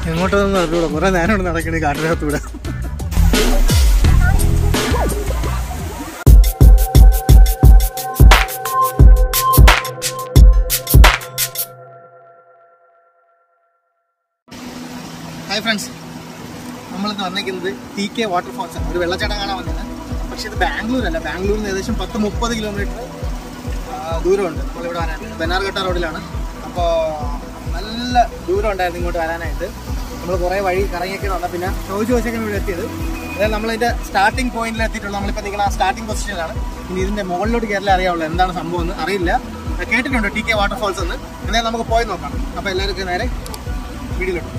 എങ്ങോട്ടൊന്നും അറിഞ്ഞൂടാ കുറെ നേരം കൊണ്ട് നടക്കണേ കാട്ടിനകത്തൂടെ ഹായ് ഫ്രണ്ട്സ് നമ്മളിന്ന് വന്നിരിക്കുന്നത് ടി കെ വാട്ടർഫോൾസ് ആണ് ഒരു വെള്ളച്ചാട്ടം കാണാൻ വന്നത് പക്ഷേ ഇത് ബാംഗ്ലൂർ അല്ല ബാംഗ്ലൂരിൽ നിന്ന് ഏകദേശം പത്ത് മുപ്പത് കിലോമീറ്റർ ദൂരമുണ്ട് നമ്മളിവിടെ വരാനായിട്ട് ബെന്നാർഘട്ട റോഡിലാണ് അപ്പോൾ നല്ല ദൂരം ഉണ്ടായിരുന്നു ഇങ്ങോട്ട് വരാനായിട്ട് നമ്മൾ കുറേ വഴി കറങ്ങിയൊക്കെ വന്നാൽ പിന്നെ ചോദിച്ച് ചോദിച്ചൊക്കെയാണ് ഇവിടെ എത്തിയത് അതായത് നമ്മളിതിൻ്റെ സ്റ്റാർട്ടിംഗ് പോയിന്റിൽ എത്തിയിട്ടുള്ളൂ നമ്മളിപ്പോൾ നിൽക്കുന്ന സ്റ്റാർട്ടിംഗ് പൊസിഷനിലാണ് ഇനി ഇതിൻ്റെ മുകളിലോട്ട് കയറിയാലേ അറിയാവുള്ളൂ എന്താണ് സംഭവം എന്ന് അറിയില്ല കേട്ടിട്ടുണ്ട് ടി കെ വാട്ടർഫോൾസ് എന്ന് എന്നാലും നമുക്ക് പോയി നോക്കാം അപ്പോൾ എല്ലാവർക്കും നേരെ വീഡിയോയിലോട്ട്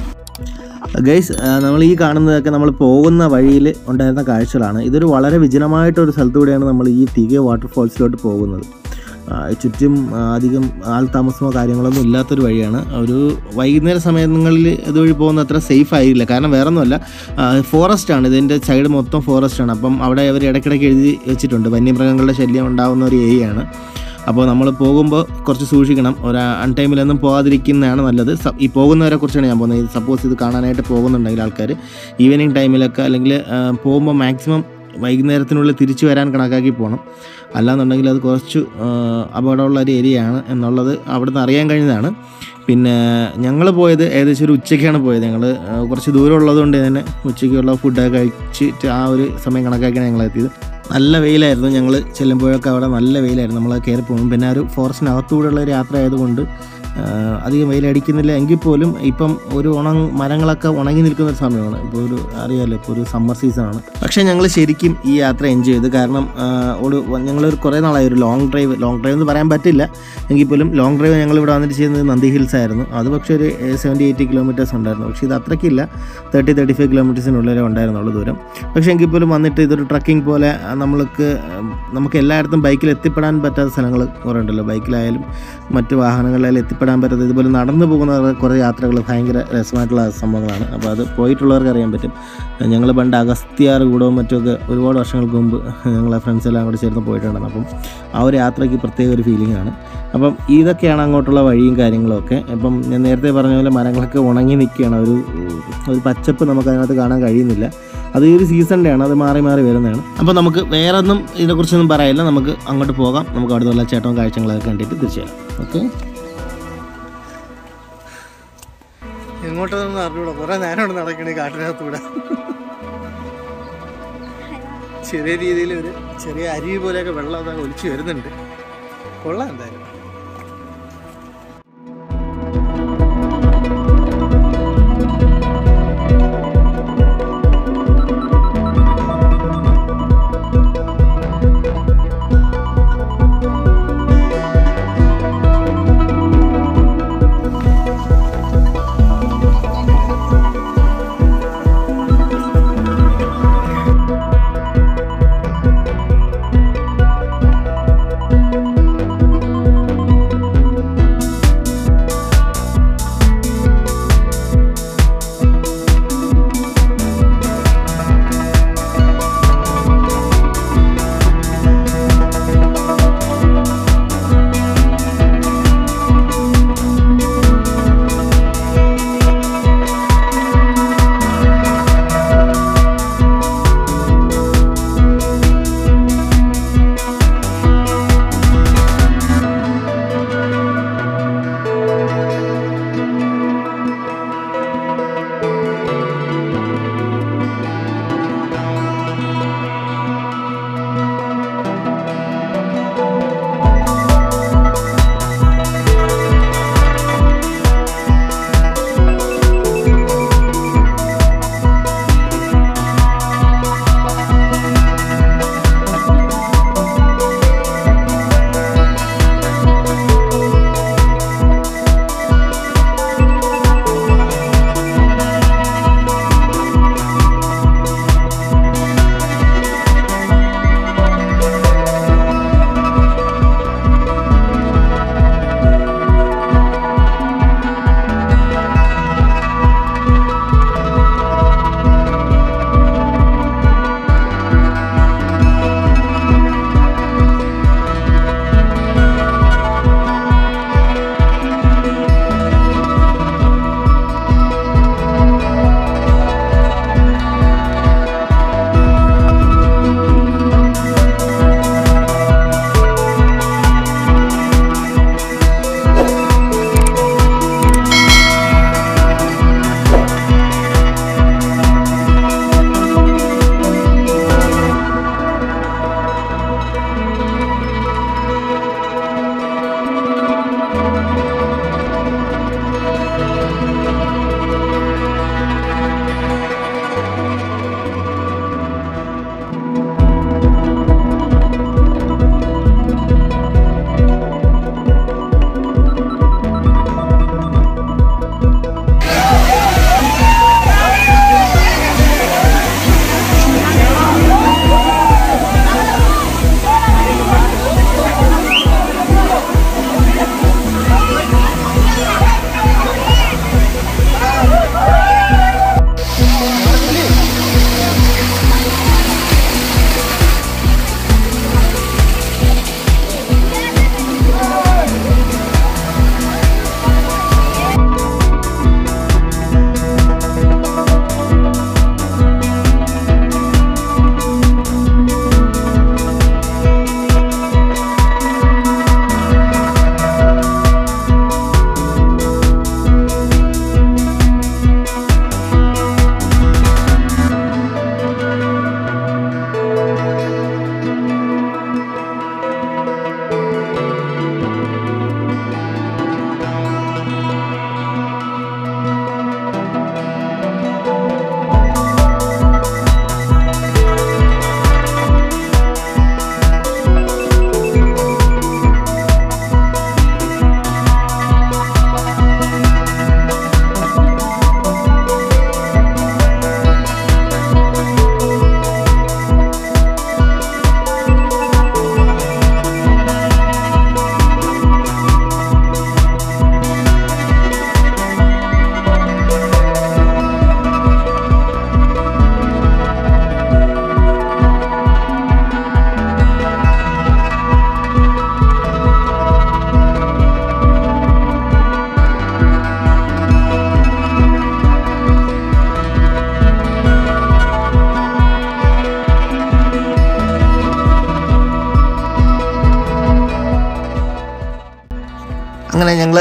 ഗൈസ് നമ്മൾ ഈ കാണുന്നതൊക്കെ നമ്മൾ പോകുന്ന വഴിയിൽ ഉണ്ടായിരുന്ന കാഴ്ചകളാണ് ഇതൊരു വളരെ വിജനമായിട്ടൊരു സ്ഥലത്തൂടെയാണ് നമ്മൾ ഈ തികെ വാട്ടർഫോൾസിലോട്ട് പോകുന്നത് ആ, ചുറ്റും ആ, അധികം ആൾ താമസമോ കാര്യങ്ങളൊന്നും ഇല്ലാത്തൊരു വഴിയാണ് ഒരു വൈകുന്നേര സമയങ്ങളിൽ ഇതുവഴി പോകുന്ന അത്ര സേഫ് ആയില്ല കാരണം വേറെ ഒന്നുമല്ല ഫോറസ്റ്റ് ആണ് ഇതിൻ്റെ സൈഡ് മൊത്തം ഫോറസ്റ്റ് ആണ് അപ്പം അവിടെ അവർ ഇടയ്ക്കിടയ്ക്ക് എഴുതി വെച്ചിട്ടുണ്ട് വന്യമൃഗങ്ങളുടെ ശല്യം ഉണ്ടാകുന്ന ഒരു ഏരിയ ആണ് അപ്പോൾ നമ്മൾ പോകുമ്പോൾ കുറച്ച് സൂക്ഷിക്കണം ഒരു അൺടൈമിലൊന്നും പോകാതിരിക്കുന്നതാണ് നല്ലത് സ- ഈ പോകുന്നവരെ കുറിച്ചാണ് ഞാൻ പോകുന്നത് സപ്പോസ് ഇത് കാണാനായിട്ട് പോകുന്നുണ്ടെങ്കിൽ ആൾക്കാർ ഈവനിങ് ടൈമിലൊക്കെ അല്ലെങ്കിൽ പോകുമ്പോൾ മാക്സിമം വൈകുന്നേരത്തിനുള്ളിൽ തിരിച്ചു വരാൻ കണക്കാക്കി പോകണം അല്ലാന്നുണ്ടെങ്കിൽ അത് കുറച്ച് ആ, അപകടമുള്ള ഒരു ഏരിയയാണ് എന്നുള്ളത് അവിടുന്ന് അറിയാൻ കഴിഞ്ഞതാണ് പിന്നെ ഞങ്ങൾ പോയത് ഏകദേശം ഒരു ഉച്ചയ്ക്കാണ് പോയത് ഞങ്ങൾ കുറച്ച് ദൂരം ഉള്ളതുകൊണ്ട് തന്നെ ഉച്ചയ്ക്കുള്ള ഫുഡൊക്കെ കഴിച്ചിട്ട് ആ ഒരു സമയം കണക്കാക്കിയാണ് ഞങ്ങൾ എത്തിയത് നല്ല വെയിലായിരുന്നു ഞങ്ങൾ ചെല്ലുമ്പോഴൊക്കെ അവിടെ നല്ല വെയിലായിരുന്നു നമ്മൾ കയറി പോകും പിന്നെ ആ ഒരു ഫോറസ്റ്റിനകത്തൂടെയുള്ള ഒരു യാത്ര ആയതുകൊണ്ട് ആ, അധികം വെയിലടിക്കുന്നില്ല എങ്കിൽ പോലും ഇപ്പം ഒരു ഉണങ് മരങ്ങളൊക്കെ ഉണങ്ങി നിൽക്കുന്ന ഒരു സമയമാണ് ഇപ്പോൾ ഒരു അറിയാമല്ലോ ഇപ്പോൾ ഒരു സമ്മർ സീസണാണ് പക്ഷേ ഞങ്ങൾ ശരിക്കും ഈ യാത്ര എൻജോയ് ചെയ്തു കാരണം ആ, ഒരു ഞങ്ങളൊരു കുറേ നാളായി ഒരു ലോങ് ഡ്രൈവ് ലോങ് ഡ്രൈവ് എന്ന് പറയാൻ പറ്റില്ല എങ്കിൽ പോലും ലോങ് ഡ്രൈവ് ഞങ്ങൾ ഇവിടെ വന്നിട്ട് ചെയ്യുന്നത് നന്ദി ഹിൽസ് ആയിരുന്നു അത് പക്ഷേ ഒരു സെവൻറ്റി എയ്റ്റി കിലോമീറ്റേഴ്സ് ഉണ്ടായിരുന്നു പക്ഷേ ഇത് അത്രയ്ക്കില്ല തേർട്ടി തേർട്ടി ഫൈവ് കിലോമീറ്റേഴ്സിനുള്ളിലേ ഉണ്ടായിരുന്നുള്ളൂ ദൂരം പക്ഷേ എങ്കിൽ പോലും വന്നിട്ട് ഇതൊരു ട്രക്കിംഗ് പോലെ ആ, നമ്മൾക്ക് ഉം, നമുക്ക് എല്ലായിടത്തും ബൈക്കിൽ എത്തിപ്പെടാൻ പറ്റാത്ത സ്ഥലങ്ങൾ കുറേ ഉണ്ടല്ലോ ബൈക്കിലായാലും മറ്റ് വാഹനങ്ങളിലായാലും എത്തിപ്പെടാൻ പറ്റാത്ത ഇതുപോലെ നടന്നു പോകുന്ന കുറേ യാത്രകൾ ഭയങ്കര രസമായിട്ടുള്ള സംഭവങ്ങളാണ് അപ്പോൾ അത് പോയിട്ടുള്ളവർക്ക് അറിയാൻ പറ്റും ഞങ്ങൾ പണ്ട് അഗസ്ത്യാർ കൂടവും മറ്റുമൊക്കെ ഒരുപാട് വർഷങ്ങൾക്ക് മുമ്പ് ഞങ്ങളെ ഫ്രണ്ട്സ് എല്ലാം കൂടെ ചേർന്ന് പോയിട്ടുണ്ടായിരുന്നു അപ്പം ആ ഒരു യാത്രയ്ക്ക് പ്രത്യേക ഒരു ഫീലിംഗ് ആണ് അപ്പം ഇതൊക്കെയാണ് അങ്ങോട്ടുള്ള വഴിയും കാര്യങ്ങളും ഒക്കെ ഇപ്പം ഞാൻ നേരത്തെ പറഞ്ഞ പോലെ മരങ്ങളൊക്കെ ഉണങ്ങി നിൽക്കുകയാണ് ഒരു ഒരു പച്ചപ്പ് നമുക്ക് അതിനകത്ത് കാണാൻ കഴിയുന്നില്ല അത് ഈ ഒരു സീസണിൻ്റെ ആണ് അത് മാറി മാറി വരുന്നതാണ് അപ്പോൾ നമുക്ക് വേറെ ഒന്നും ഇതിനെക്കുറിച്ചൊന്നും പറയില്ല നമുക്ക് അങ്ങോട്ട് പോകാം നമുക്ക് അവിടെ നിന്നുള്ള ചേട്ടവും കാഴ്ചകളൊക്കെ കണ്ടിട്ട് തിരിച്ചു വരാം ഓക്കെ എങ്ങോട്ടൊന്നും അറിഞ്ഞൂടാ കുറെ നേരം കൊണ്ട് നടക്കണേ കാട്ടിനകത്തൂടെ ചെറിയ രീതിയിൽ ഒരു ചെറിയ അരുവി പോലെയൊക്കെ വെള്ളം അതൊക്കെ ഒലിച്ചു വരുന്നുണ്ട് കൊള്ളാം എന്തായാലും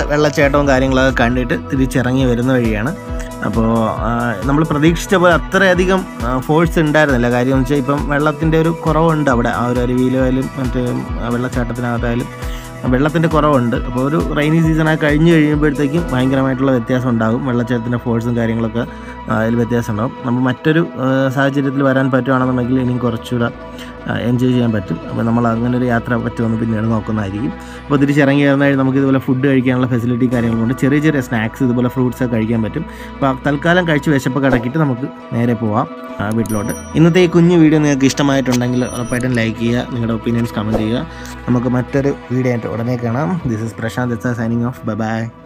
വെള്ളച്ചാട്ടവും കാര്യങ്ങളൊക്കെ കണ്ടിട്ട് തിരിച്ചിറങ്ങി വരുന്ന വഴിയാണ് അപ്പോൾ നമ്മൾ പ്രതീക്ഷിച്ച പോലെ അത്രയധികം ഫോഴ്സ് ഉണ്ടായിരുന്നില്ല കാര്യം എന്ന് വെച്ചാൽ ഇപ്പം വെള്ളത്തിൻ്റെ ഒരു കുറവുണ്ട് അവിടെ ആ ഒരു അരുവിയിലായാലും മറ്റേ ആ വെള്ളച്ചാട്ടത്തിനകത്തായാലും വെള്ളത്തിൻ്റെ കുറവുണ്ട് അപ്പോൾ ഒരു റെയിനി സീസണായി കഴിഞ്ഞ് കഴിയുമ്പോഴത്തേക്കും ഭയങ്കരമായിട്ടുള്ള വ്യത്യാസം ഉണ്ടാകും വെള്ളച്ചാട്ടത്തിൻ്റെ ഫോഴ്സും കാര്യങ്ങളൊക്കെ ആ, അതിൽ വ്യത്യാസം ഉണ്ടാകും നമ്മൾ മറ്റൊരു ആ, സാഹചര്യത്തിൽ വരാൻ പറ്റുവാണെന്നുണ്ടെങ്കിൽ ഇനിയും കുറച്ചുകൂടെ എൻജോയ് ചെയ്യാൻ പറ്റും അപ്പോൾ നമ്മൾ അങ്ങനെ ഒരു യാത്ര പറ്റുമെന്ന് പിന്നീട് നോക്കുന്നതായിരിക്കും അപ്പോൾ തിരിച്ചിറങ്ങി വരുന്ന വഴി നമുക്ക് ഇതുപോലെ ഫുഡ് കഴിക്കാനുള്ള ഫെസിലിറ്റി കാര്യങ്ങളുണ്ട് ചെറിയ ചെറിയ സ്നാക്സ് ഇതുപോലെ ഫ്രൂട്ട്സ് ഒക്കെ കഴിക്കാൻ പറ്റും അപ്പോൾ തൽക്കാലം കഴിച്ച് വിശപ്പൊക്കെ അടക്കിയിട്ട് നമുക്ക് നേരെ പോവാം ആ, വീട്ടിലോട്ട് ഇന്നത്തെ ഈ കുഞ്ഞു വീഡിയോ നിങ്ങൾക്ക് ഇഷ്ടമായിട്ടുണ്ടെങ്കിൽ ഉറപ്പായിട്ടും ലൈക്ക് ചെയ്യുക നിങ്ങളുടെ ഒപ്പീനിയൻസ് കമൻറ്റ് ചെയ്യുക നമുക്ക് മറ്റൊരു വീഡിയോ ആയിട്ട് ഉടനെ കാണാം this is Prashanth signing off bye by